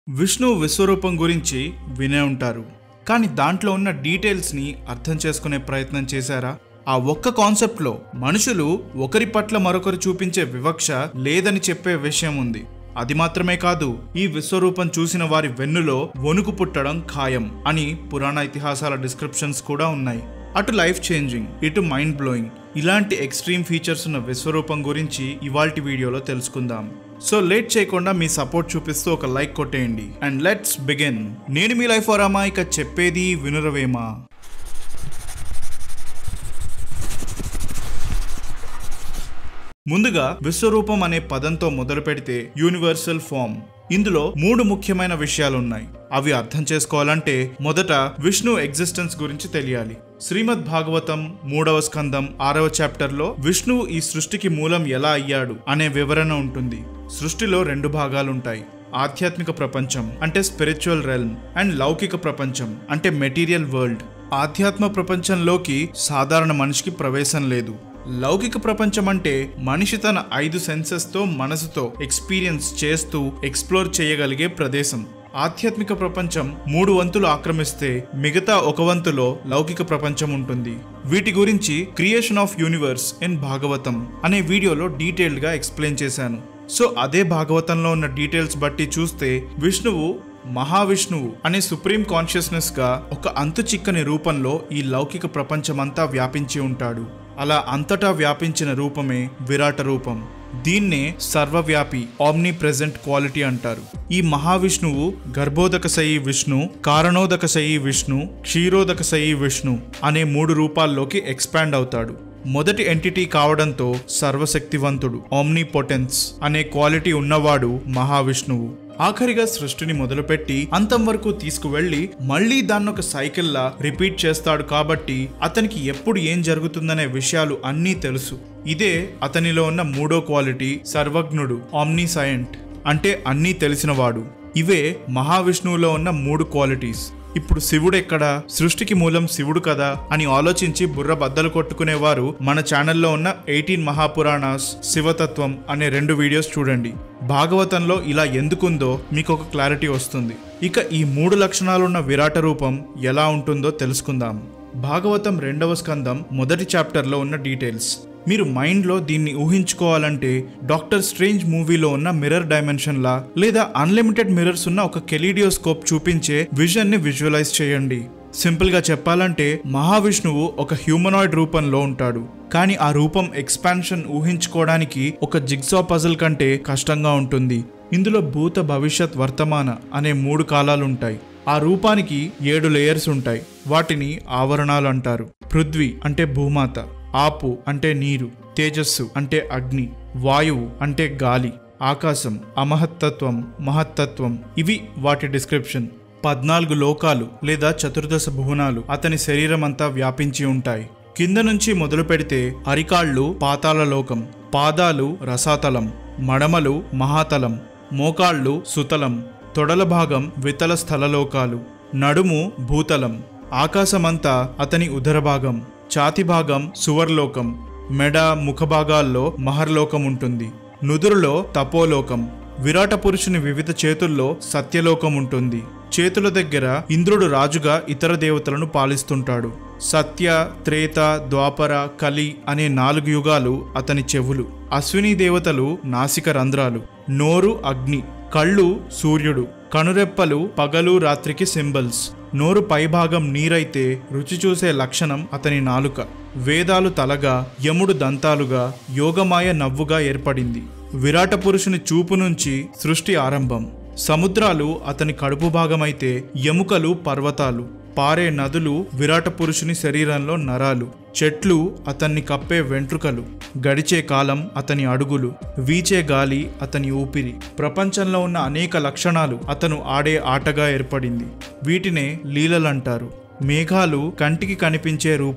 విష్ణు విశ్వరూపం గురించి వినే ఉంటారు కానీ దాంట్లో ఉన్న డీటెయిల్స్ని అర్థం చేసుకునే ప్రయత్నం చేశారా ఆ ఒక్క కాన్సెప్ట్లో మనుషులు ఒకరి పట్ల మరొకరు చూపించే వివక్ష లేదని చెప్పే విషయం ఉంది అది మాత్రమే కాదు ఈ విశ్వరూపం చూసిన వారి వెన్నులో వణుకు పుట్టడం ఖాయం అని పురాణ ఇతిహాసాల డిస్క్రిప్షన్స్ కూడా ఉన్నాయి అటు లైఫ్ చేంజింగ్ ఇటు మైండ్ బ్లోయింగ్ ఇలాంటి ఎక్స్ట్రీమ్ ఫీచర్స్ ఉన్న విశ్వరూపం గురించి ఇవాల్టి వీడియోలో తెలుసుకుందాం సో లేట్ చేయకుండా మీ సపోర్ట్ చూపిస్తూ ఒక లైక్ కొట్టేయండి అండ్ లెట్స్ బిగిన్ నేను మీ లైఫ్ వరామా ఇక చెప్పేది వినురవేమా ముందుగా విశ్వరూపం అనే పదంతో మొదలు పెడితే యూనివర్సల్ ఫామ్ ఇందులో మూడు ముఖ్యమైన విషయాలున్నాయి అవి అర్థం చేసుకోవాలంటే మొదట విష్ణు ఎగ్జిస్టెన్స్ గురించి తెలియాలి శ్రీమద్ భాగవతం మూడవ స్కందం ఆరవ చాప్టర్లో విష్ణు ఈ సృష్టికి మూలం ఎలా అయ్యాడు అనే వివరణ ఉంటుంది సృష్టిలో రెండు భాగాలుంటాయి ఆధ్యాత్మిక ప్రపంచం అంటే స్పిరిచువల్ రెల్మ్ అండ్ లౌకిక ప్రపంచం అంటే మెటీరియల్ వరల్డ్ ఆధ్యాత్మ ప్రపంచంలోకి సాధారణ మనిషికి ప్రవేశం లేదు లౌకిక ప్రపంచం అంటే మనిషి తన ఐదు సెన్సెస్తో మనసుతో ఎక్స్పీరియన్స్ చేస్తూ ఎక్స్ప్లోర్ చేయగలిగే ప్రదేశం ఆధ్యాత్మిక ప్రపంచం మూడు వంతులు ఆక్రమిస్తే మిగతా ఒక వంతులో లౌకిక ప్రపంచం ఉంటుంది వీటి గురించి creation of universe in Bhagavatam అనే వీడియోలో డీటెయిల్డ్గా ఎక్స్ప్లెయిన్ చేశాను సో అదే భాగవతంలో ఉన్న డీటెయిల్స్ బట్టి చూస్తే విష్ణువు మహావిష్ణువు అనే సుప్రీం కాన్షియస్నెస్ గా ఒక అంతు చిక్కని రూపంలో ఈ లౌకిక ప్రపంచమంతా వ్యాపించి ఉంటాడు అలా అంతటా వ్యాపించిన రూపమే విరాట రూపం దీన్నే సర్వవ్యాపి ఆమ్ని ప్రెజెంట్ క్వాలిటీ అంటారు ఈ మహావిష్ణువు గర్భోదకసయి విష్ణు కారణోదకసయి విష్ణు క్షీరోదకసయి విష్ణు అనే మూడు రూపాల్లోకి ఎక్స్పాండ్ అవుతాడు మొదటి ఎంటిటీ కావడంతో సర్వశక్తివంతుడు ఆమ్ని పొటెన్స్ అనే క్వాలిటీ ఉన్నవాడు మహావిష్ణువు ఆఖరిగా సృష్టిని మొదలుపెట్టి అంతం వరకు తీసుకువెళ్లి మళ్ళీ దాన్నొక సైకిల్లా రిపీట్ చేస్తాడు కాబట్టి అతనికి ఎప్పుడు ఏం జరుగుతుందనే విషయాలు అన్నీ తెలుసు ఇదే అతనిలో ఉన్న మూడో క్వాలిటీ సర్వజ్ఞుడు ఆమ్ని సైంట్ అంటే అన్నీ తెలిసినవాడు ఇవే మహావిష్ణువులో ఉన్న మూడు క్వాలిటీస్ ఇప్పుడు శివుడు ఎక్కడ సృష్టికి మూలం శివుడు కదా అని ఆలోచించి బుర్ర బద్దలు కొట్టుకునేవారు మన ఛానల్లో ఉన్న ఎయిటీన్ మహాపురాణాస్ శివతత్వం అనే రెండు వీడియోస్ చూడండి భాగవతంలో ఇలా ఎందుకుందో మీకు ఒక క్లారిటీ వస్తుంది ఇక ఈ మూడు లక్షణాలున్న విరాట రూపం ఎలా ఉంటుందో తెలుసుకుందాం భాగవతం రెండవ స్కందం మొదటి చాప్టర్లో ఉన్న డీటెయిల్స్ మీరు మైండ్లో దీన్ని ఊహించుకోవాలంటే డాక్టర్ స్ట్రేంజ్ మూవీలో ఉన్న మిర్రర్ డైమెన్షన్ లా లేదా అన్లిమిటెడ్ మిర్రర్స్ ఉన్న ఒక కెలీడియోస్కోప్ చూపించే విజన్ ని విజువలైజ్ చేయండి సింపుల్ గా చెప్పాలంటే మహావిష్ణువు ఒక హ్యూమనాయిడ్ రూపంలో ఉంటాడు కానీ ఆ రూపం ఎక్స్పాన్షన్ ఊహించుకోవడానికి ఒక జిగ్సా పజల్ కంటే కష్టంగా ఉంటుంది ఇందులో భూత భవిష్యత్ వర్తమాన అనే మూడు కాలాలు ఉంటాయి ఆ రూపానికి ఏడు లేయర్స్ ఉంటాయి వాటిని ఆవరణాలు అంటారు పృథ్వీ అంటే భూమాత ఆపు అంటే నీరు తేజస్సు అంటే అగ్ని వాయువు అంటే గాలి ఆకాశం అమహత్తత్వం మహత్తత్వం ఇవి వాటి డిస్క్రిప్షన్ పద్నాలుగు లోకాలు లేదా చతుర్దశ భువనాలు అతని శరీరం అంతా వ్యాపించి ఉంటాయి కింద నుంచి మొదలు పెడితే అరికాళ్ళు పాతాళ లోకం పాదాలు రసాతలం మడమలు మహాతలం మోకాళ్ళు సుతలం తొడల భాగం వితల స్థలలోకాలు నడుము భూతలం ఆకాశమంతా అతని ఉదర భాగం ఛాతి భాగం సువర్లోకం మెడ ముఖభాగాల్లో మహర్లోకం ఉంటుంది నుదురులో తపోలోకం విరాట పురుషుని వివిధ చేతుల్లో సత్యలోకం ఉంటుంది చేతుల దగ్గర ఇంద్రుడు రాజుగా ఇతర దేవతలను పాలిస్తుంటాడు సత్య త్రేత ద్వాపర కలి అనే నాలుగు యుగాలు అతని చెవులు అశ్విని దేవతలు నాసిక రంధ్రాలు నోరు అగ్ని కళ్ళు సూర్యుడు కనురెప్పలు పగలు రాత్రికి సింబల్స్ నోరు పైభాగం నీరైతే రుచి చూసే లక్షణం అతని నాలుక వేదాలు తలగా యముడు దంతాలుగా యోగమాయ నవ్వుగా ఏర్పడింది విరాట పురుషుని చూపు నుంచి సృష్టి ఆరంభం సముద్రాలు అతని కడుపు భాగమైతే ఎముకలు పర్వతాలు పారే నదులు విరాట పురుషుని శరీరంలో నరాలు చెట్లు అతన్ని కప్పే వెంట్రుకలు గడిచే కాలం అతని అడుగులు వీచే గాలి అతని ఊపిరి ప్రపంచంలో ఉన్న అనేక లక్షణాలు అతను ఆడే ఆటగా ఏర్పడింది వీటినే లీలలంటారు మేఘాలు కంటికి కనిపించే రూపం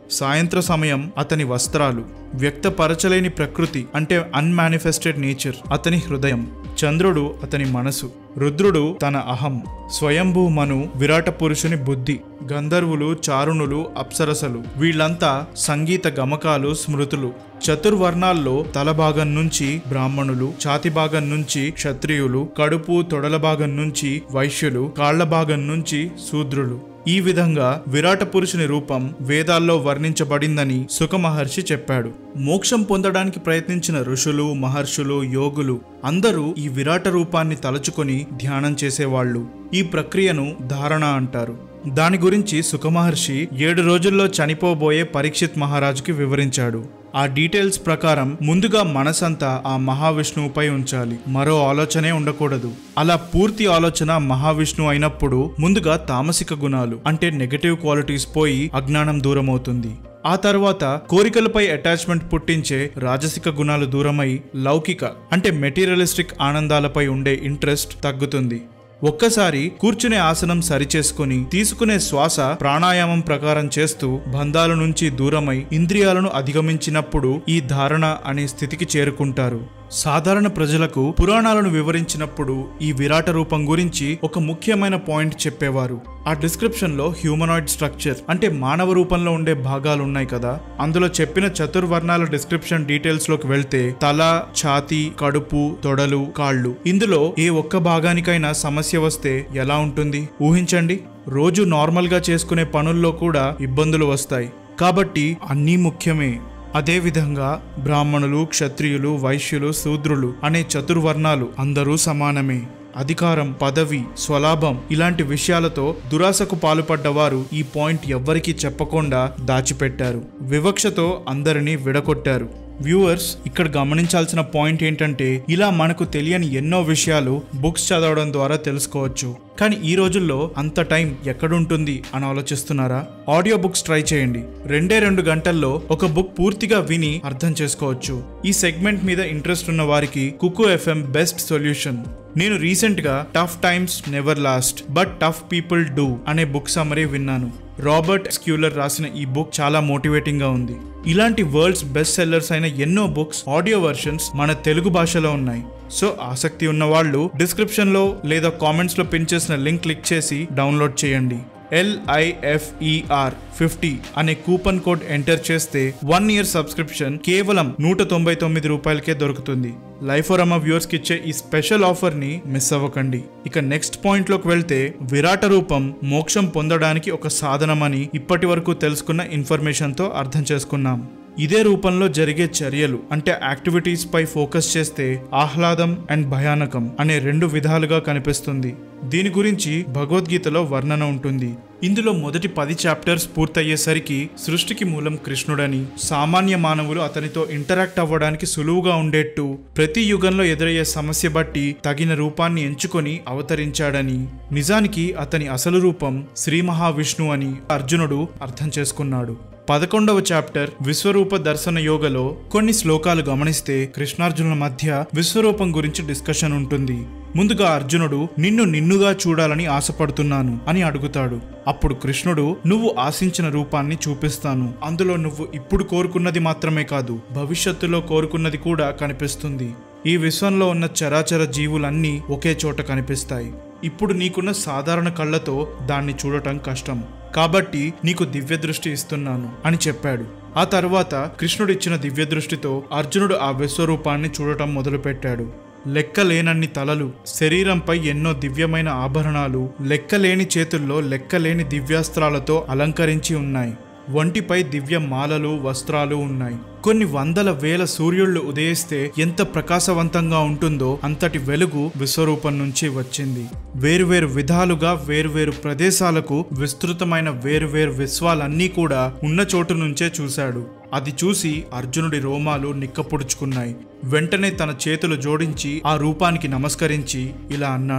సాయంత్ర సమయం అతని వస్త్రాలు వ్యక్తపరచలేని ప్రకృతి అంటే అన్మానిఫెస్టెడ్ నేచర్ అతని హృదయం చంద్రుడు అతని మనసు రుద్రుడు తన అహం స్వయంభూ మను విరాట పురుషుని బుద్ధి గంధర్వులు చారుణులు అప్సరసలు వీళ్ళంతా సంగీత గమకాలు స్మృతులు చతుర్వర్ణాల్లో తల భాగం నుంచి బ్రాహ్మణులు ఛాతి భాగం నుంచి క్షత్రియులు కడుపు తొడల భాగం నుంచి వైశ్యులు కాళ్ల భాగం నుంచి శూద్రులు ఈ విధంగా విరాట పురుషుని రూపం వేదాల్లో వర్ణించబడిందని సుఖమహర్షి చెప్పాడు మోక్షం పొందడానికి ప్రయత్నించిన ఋషులు మహర్షులు యోగులు అందరూ ఈ విరాట రూపాన్ని తలుచుకొని ధ్యానం చేసేవాళ్ళు ఈ ప్రక్రియను ధారణ అంటారు దాని గురించి సుఖమహర్షి ఏడు రోజుల్లో చనిపోబోయే పరీక్షిత్ మహారాజుకి వివరించాడు ఆ డీటెయిల్స్ ప్రకారం ముందుగా మనసంతా ఆ మహావిష్ణువుపై ఉంచాలి మరో ఆలోచనే ఉండకూడదు అలా పూర్తి ఆలోచన మహావిష్ణువు అయినప్పుడు ముందుగా తామసిక గుణాలు అంటే నెగటివ్ క్వాలిటీస్ పోయి అజ్ఞానం దూరమవుతుంది ఆ తర్వాత కోరికలపై అటాచ్మెంట్ పుట్టించే రాజసిక గుణాలు దూరమై లౌకిక అంటే మెటీరియలిస్టిక్ ఆనందాలపై ఉండే ఇంట్రెస్ట్ తగ్గుతుంది ఒక్కసారి కూర్చునే ఆసనం సరిచేసుకుని తీసుకునే శ్వాస ప్రాణాయామం ప్రకారం చేస్తూ బంధాల నుంచి దూరమై ఇంద్రియాలను అధిగమించినప్పుడు ఈ ధారణ అనే స్థితికి చేరుకుంటారు సాధారణ ప్రజలకు పురాణాలను వివరించినప్పుడు ఈ విరాట రూపం గురించి ఒక ముఖ్యమైన పాయింట్ చెప్పేవారు ఆ డిస్క్రిప్షన్ లో హ్యూమనాయిడ్ స్ట్రక్చర్ అంటే మానవ రూపంలో ఉండే భాగాలు ఉన్నాయి కదా అందులో చెప్పిన చతుర్వర్ణాల డిస్క్రిప్షన్ డీటెయిల్స్ లోకి వెళ్తే తల ఛాతీ కడుపు తొడలు కాళ్ళు ఇందులో ఏ ఒక్క భాగానికైనా సమస్య వస్తే ఎలా ఉంటుంది ఊహించండి రోజు నార్మల్ గా చేసుకునే పనుల్లో కూడా ఇబ్బందులు వస్తాయి కాబట్టి అన్నీ ముఖ్యమే అదేవిధంగా బ్రాహ్మణులు క్షత్రియులు వైశ్యులు శూద్రులు అనే చతుర్వర్ణాలు అందరూ సమానమే అధికారం పదవి స్వలాభం ఇలాంటి విషయాలతో దురాశకు పాల్పడ్డవారు ఈ పాయింట్ ఎవ్వరికీ చెప్పకుండా దాచిపెట్టారు వివక్షతో అందరినీ విడగొట్టారు వ్యూవర్స్ ఇక్కడ గమనించాల్సిన పాయింట్ ఏంటంటే ఇలా మనకు తెలియని ఎన్నో విషయాలు బుక్స్ చదవడం ద్వారా తెలుసుకోవచ్చు కానీ ఈ రోజుల్లో అంత టైం ఎక్కడుంటుంది అని ఆలోచిస్తున్నారా ఆడియో బుక్స్ ట్రై చేయండి రెండే రెండు గంటల్లో ఒక బుక్ పూర్తిగా విని అర్థం చేసుకోవచ్చు ఈ సెగ్మెంట్ మీద ఇంట్రెస్ట్ ఉన్న వారికి కుకు ఎఫ్ఎం బెస్ట్ సొల్యూషన్ నేను రీసెంట్ గా tough times never last but tough people do అనే బుక్ సమరీ విన్నాను రాబర్ట్ స్క్యూలర్ రాసిన ఈ బుక్ చాలా మోటివేటింగ్ గా ఉంది ఇలాంటి వరల్డ్స్ బెస్ట్ సెల్లర్స్ అయిన ఎన్నో బుక్స్ ఆడియో వర్షన్స్ మన తెలుగు భాషలో ఉన్నాయి సో ఆసక్తి ఉన్న వాళ్ళు డిస్క్రిప్షన్ లో లేదా కామెంట్స్ లో పిన్ చేసిన లింక్ క్లిక్ చేసి డౌన్లోడ్ చేయండి ఎల్ఐఎఫ్ఈఆర్ ఫిఫ్టీ అనే కూపన్ కోడ్ ఎంటర్ చేస్తే వన్ ఇయర్ సబ్స్క్రిప్షన్ కేవలం నూట తొంభై తొమ్మిది రూపాయలకే దొరుకుతుంది లైఫోరమా వ్యూవర్స్ కి ఇచ్చే ఈ స్పెషల్ ఆఫర్ ని మిస్ అవ్వకండి ఇక నెక్స్ట్ పాయింట్ లోకి వెళ్తే విరాట రూపం మోక్షం పొందడానికి ఒక సాధనమని ఇప్పటి వరకు తెలుసుకున్న ఇన్ఫర్మేషన్ తో అర్థం చేసుకున్నాం ఇదే రూపంలో జరిగే చర్యలు అంటే యాక్టివిటీస్ పై ఫోకస్ చేస్తే ఆహ్లాదం అండ్ భయానకం అనే రెండు విధాలుగా కనిపిస్తుంది దీని గురించి భగవద్గీతలో వర్ణన ఉంటుంది ఇందులో మొదటి పది చాప్టర్స్ పూర్తయ్యేసరికి సృష్టికి మూలం కృష్ణుడని సామాన్య మానవులు అతనితో ఇంటరాక్ట్ అవ్వడానికి సులువుగా ఉండేట్టు ప్రతి యుగంలో ఎదురయ్యే సమస్య బట్టి తగిన రూపాన్ని ఎంచుకొని అవతరించాడని నిజానికి అతని అసలు రూపం శ్రీ మహావిష్ణు అని అర్జునుడు అర్థం చేసుకున్నాడు పదకొండవ చాప్టర్ విశ్వరూప దర్శన యోగలో కొన్ని శ్లోకాలు గమనిస్తే కృష్ణార్జునుల మధ్య విశ్వరూపం గురించి డిస్కషన్ ఉంటుంది ముందుగా అర్జునుడు నిన్ను నిన్నుగా చూడాలని ఆశపడుతున్నాను అని అడుగుతాడు అప్పుడు కృష్ణుడు నువ్వు ఆశించిన రూపాన్ని చూపిస్తాను అందులో నువ్వు ఇప్పుడు కోరుకున్నది మాత్రమే కాదు భవిష్యత్తులో కోరుకున్నది కూడా కనిపిస్తుంది ఈ విశ్వంలో ఉన్న చరాచర జీవులన్నీ ఒకే చోట కనిపిస్తాయి ఇప్పుడు నీకున్న సాధారణ కళ్ళతో దాన్ని చూడటం కష్టం కాబట్టి నీకు దివ్య దృష్టి ఇస్తున్నాను అని చెప్పాడు ఆ తర్వాత కృష్ణుడు ఇచ్చిన దివ్య దృష్టితో అర్జునుడు ఆ విశ్వరూపాన్ని చూడటం మొదలుపెట్టాడు లెక్కలేనన్ని తలలు శరీరంపై ఎన్నో దివ్యమైన ఆభరణాలు లెక్కలేని చేతుల్లో లెక్కలేని దివ్యాస్త్రాలతో అలంకరించి ఉన్నాయి వంటిపై దివ్య మాలలు వస్త్రాలు ఉన్నాయి కొన్ని వందల వేల సూర్యుళ్ళు ఉదయిస్తే ఎంత ప్రకాశవంతంగా ఉంటుందో అంతటి వెలుగు విశ్వరూపం నుంచి వచ్చింది వేరువేరు విధాలుగా వేరువేరు ప్రదేశాలకు విస్తృతమైన వేరువేరు విశ్వాలన్నీ కూడా ఉన్న చోటు నుంచే చూశాడు అది చూసి అర్జునుడి రోమాలు నిక్కపొడుచుకున్నాయి వెంటనే తన చేతులు జోడించి ఆ రూపానికి నమస్కరించి ఇలా అన్నాడు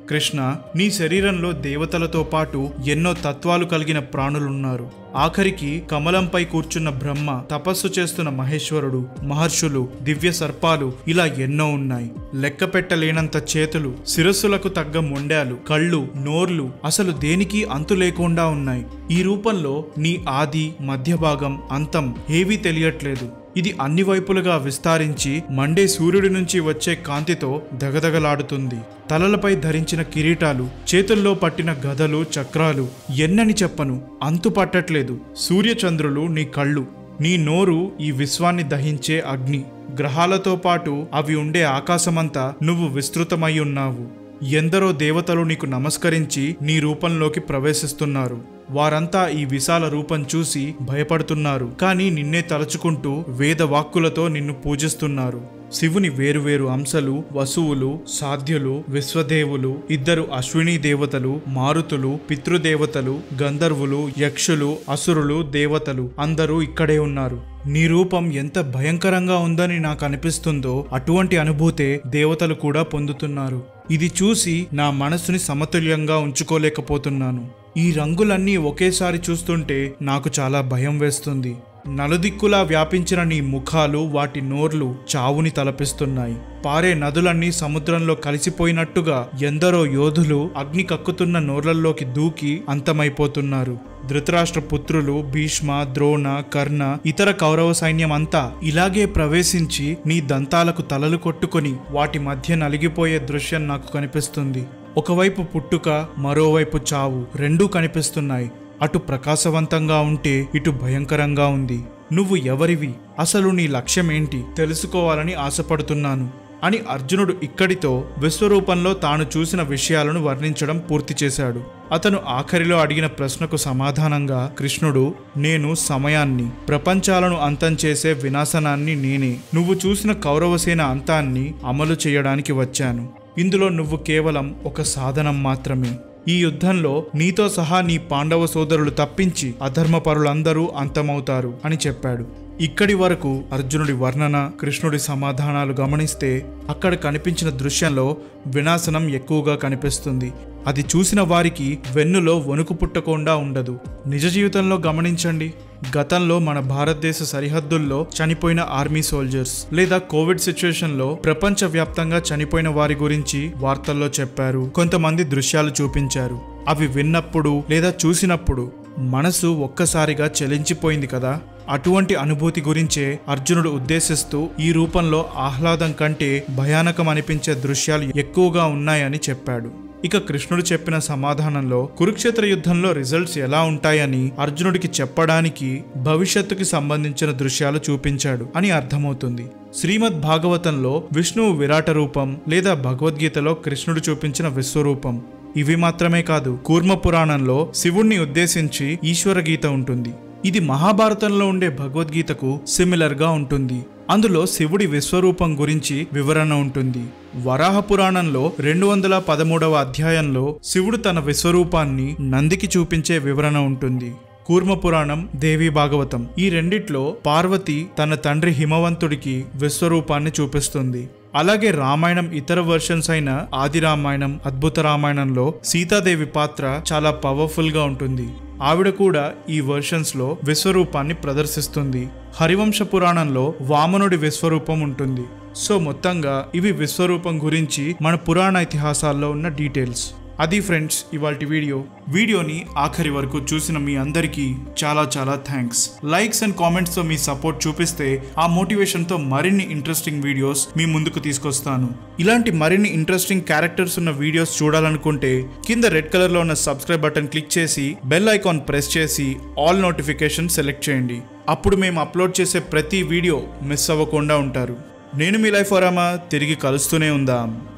కృష్ణ నీ శరీరంలో దేవతలతో పాటు ఎన్నో తత్వాలు కలిగిన ప్రాణులున్నారు ఆఖరికి కమలంపై కూర్చున్న బ్రహ్మ తపస్సు చేస్తున్న మహేశ్వరుడు మహర్షులు దివ్య సర్పాలు ఇలా ఎన్నో ఉన్నాయి లెక్క పెట్టలేనంత చేతులు శిరస్సులకు తగ్గ మొండాలు కళ్ళు నోర్లు అసలు దేనికి అంతు లేకుండా ఉన్నాయి ఈ రూపంలో నీ ఆది మధ్య భాగం అంతం ఏవీ తెలియట్లేదు ఇది అన్ని వైపులుగా విస్తరించి మండే సూర్యుడి నుంచి వచ్చే కాంతితో దగదగలాడుతుంది తలలపై ధరించిన కిరీటాలు చేతుల్లో పట్టిన గదలు చక్రాలు ఎన్నని చెప్పను అంతు పట్టట్లేదు సూర్యచంద్రులు నీ కళ్ళు నీ నోరు ఈ విశ్వాన్ని దహించే అగ్ని గ్రహాలతో పాటు అవి ఉండే ఆకాశమంతా నువ్వు విస్తృతమై ఉన్నావు ఎందరో దేవతలు నీకు నమస్కరించి నీ రూపంలోకి ప్రవేశిస్తున్నారు వారంతా ఈ విశాల రూపం చూసి భయపడుతున్నారు కానీ నిన్నే తలుచుకుంటూ వేద వాక్కులతో నిన్ను పూజిస్తున్నారు శివుని వేరువేరు అంశలు వసువులు సాధ్యులు విశ్వదేవులు ఇద్దరు అశ్విని దేవతలు మారుతులు పితృదేవతలు గంధర్వులు యక్షులు అసురులు దేవతలు అందరూ ఇక్కడే ఉన్నారు నీ రూపం ఎంత భయంకరంగా ఉందని నాకు అనిపిస్తుందో అటువంటి అనుభూతే దేవతలు కూడా పొందుతున్నారు ఇది చూసి నా మనసుని సమతుల్యంగా ఉంచుకోలేకపోతున్నాను ఈ రంగులన్నీ ఒకేసారి చూస్తుంటే నాకు చాలా భయం వేస్తుంది నలుదిక్కులా వ్యాపించిన నీ ముఖాలు వాటి నోర్లు చావుని తలపిస్తున్నాయి పారే నదులన్నీ సముద్రంలో కలిసిపోయినట్టుగా ఎందరో యోధులు అగ్ని కక్కుతున్న నోర్లల్లోకి దూకి అంతమైపోతున్నారు ధృతరాష్ట్ర పుత్రులు భీష్మ ద్రోణ కర్ణ ఇతర కౌరవ సైన్యం అంతా ఇలాగే ప్రవేశించి నీ దంతాలకు తలలు కొట్టుకొని వాటి మధ్య నలిగిపోయే దృశ్యం నాకు కనిపిస్తుంది ఒకవైపు పుట్టుక మరోవైపు చావు రెండూ కనిపిస్తున్నాయి అటు ప్రకాశవంతంగా ఉంటే ఇటు భయంకరంగా ఉంది నువ్వు ఎవరివి అసలు నీ లక్ష్యం ఏంటి తెలుసుకోవాలని ఆశపడుతున్నాను అని అర్జునుడు ఇక్కడితో విశ్వరూపంలో తాను చూసిన విషయాలను వర్ణించడం పూర్తి చేశాడు అతను ఆఖరిలో అడిగిన ప్రశ్నకు సమాధానంగా కృష్ణుడు నేను సమయాన్ని ప్రపంచాలను అంతం చేసే వినాశనాన్ని నేనే నువ్వు చూసిన కౌరవసేన అంతాన్ని అమలు చేయడానికి వచ్చాను ఇందులో నువ్వు కేవలం ఒక సాధనం మాత్రమే ఈ యుద్ధంలో నీతో సహా నీ పాండవ సోదరులు తప్పించి అధర్మపరులందరూ అంతమవుతారు అని చెప్పాడు ఇక్కడి వరకు అర్జునుడి వర్ణన కృష్ణుడి సమాధానాలు గమనిస్తే అక్కడ కనిపించిన దృశ్యంలో వినాశనం ఎక్కువగా కనిపిస్తుంది అది చూసిన వారికి వెన్నులో వణుకు పుట్టకుండా ఉండదు నిజ జీవితంలో గమనించండి గతంలో మన భారతదేశ సరిహద్దుల్లో చనిపోయిన ఆర్మీ సోల్జర్స్ లేదా కోవిడ్ సిచ్యువేషన్లో ప్రపంచవ్యాప్తంగా చనిపోయిన వారి గురించి వార్తల్లో చెప్పారు కొంతమంది దృశ్యాలు చూపించారు అవి విన్నప్పుడు లేదా చూసినప్పుడు మనసు ఒక్కసారిగా చలించిపోయింది కదా అటువంటి అనుభూతి గురించే అర్జునుడు ఉద్దేశిస్తూ ఈ రూపంలో ఆహ్లాదం కంటే భయానకం అనిపించే దృశ్యాలు ఎక్కువగా ఉన్నాయని చెప్పాడు ఇక కృష్ణుడు చెప్పిన సమాధానంలో కురుక్షేత్ర యుద్ధంలో రిజల్ట్స్ ఎలా ఉంటాయని అర్జునుడికి చెప్పడానికి భవిష్యత్తుకి సంబంధించిన దృశ్యాలు చూపించాడు అని అర్థమవుతుంది శ్రీమద్ భాగవతంలో విష్ణువు విరాట రూపం లేదా భగవద్గీతలో కృష్ణుడు చూపించిన విశ్వరూపం ఇవి మాత్రమే కాదు కూర్మ పురాణంలో శివుణ్ణి ఉద్దేశించి ఈశ్వర గీత ఉంటుంది ఇది మహాభారతంలో ఉండే భగవద్గీతకు సిమిలర్ గా ఉంటుంది అందులో శివుడి విశ్వరూపం గురించి వివరణ ఉంటుంది వరాహ పురాణంలో రెండు వందల పదమూడవ అధ్యాయంలో శివుడు తన విశ్వరూపాన్ని నందికి చూపించే వివరణ ఉంటుంది కూర్మ పురాణం దేవి భాగవతం ఈ రెండిట్లో పార్వతి తన తండ్రి హిమవంతుడికి విశ్వరూపాన్ని చూపిస్తుంది అలాగే రామాయణం ఇతర వర్షన్స్ అయిన ఆది రామాయణం అద్భుత రామాయణంలో సీతాదేవి పాత్ర చాలా పవర్ఫుల్ గా ఉంటుంది ఆవిడ కూడా ఈ వర్షన్స్ లో విశ్వరూపాన్ని ప్రదర్శిస్తుంది హరివంశ పురాణంలో వామనుడి విశ్వరూపం ఉంటుంది సో మొత్తంగా ఇవి విశ్వరూపం గురించి మన పురాణ ఇతిహాసాల్లో ఉన్న డీటెయిల్స్ అది ఫ్రెండ్స్ ఇవాల్టి వీడియో వీడియోని ఆఖరి వరకు చూసిన మీ అందరికీ చాలా చాలా థ్యాంక్స్ లైక్స్ అండ్ కామెంట్స్తో మీ సపోర్ట్ చూపిస్తే ఆ మోటివేషన్తో మరిన్ని ఇంట్రెస్టింగ్ వీడియోస్ మీ ముందుకు తీసుకొస్తాను ఇలాంటి మరిన్ని ఇంట్రెస్టింగ్ క్యారెక్టర్స్ ఉన్న వీడియోస్ చూడాలనుకుంటే కింద రెడ్ కలర్లో ఉన్న సబ్స్క్రైబ్ బటన్ క్లిక్ చేసి బెల్ ఐకాన్ ప్రెస్ చేసి ఆల్ నోటిఫికేషన్ సెలెక్ట్ చేయండి అప్పుడు మేము అప్లోడ్ చేసే ప్రతి వీడియో మిస్ అవ్వకుండా ఉంటారు నేను మీ లైఫ్ వరామా తిరిగి కలుస్తూనే ఉందాం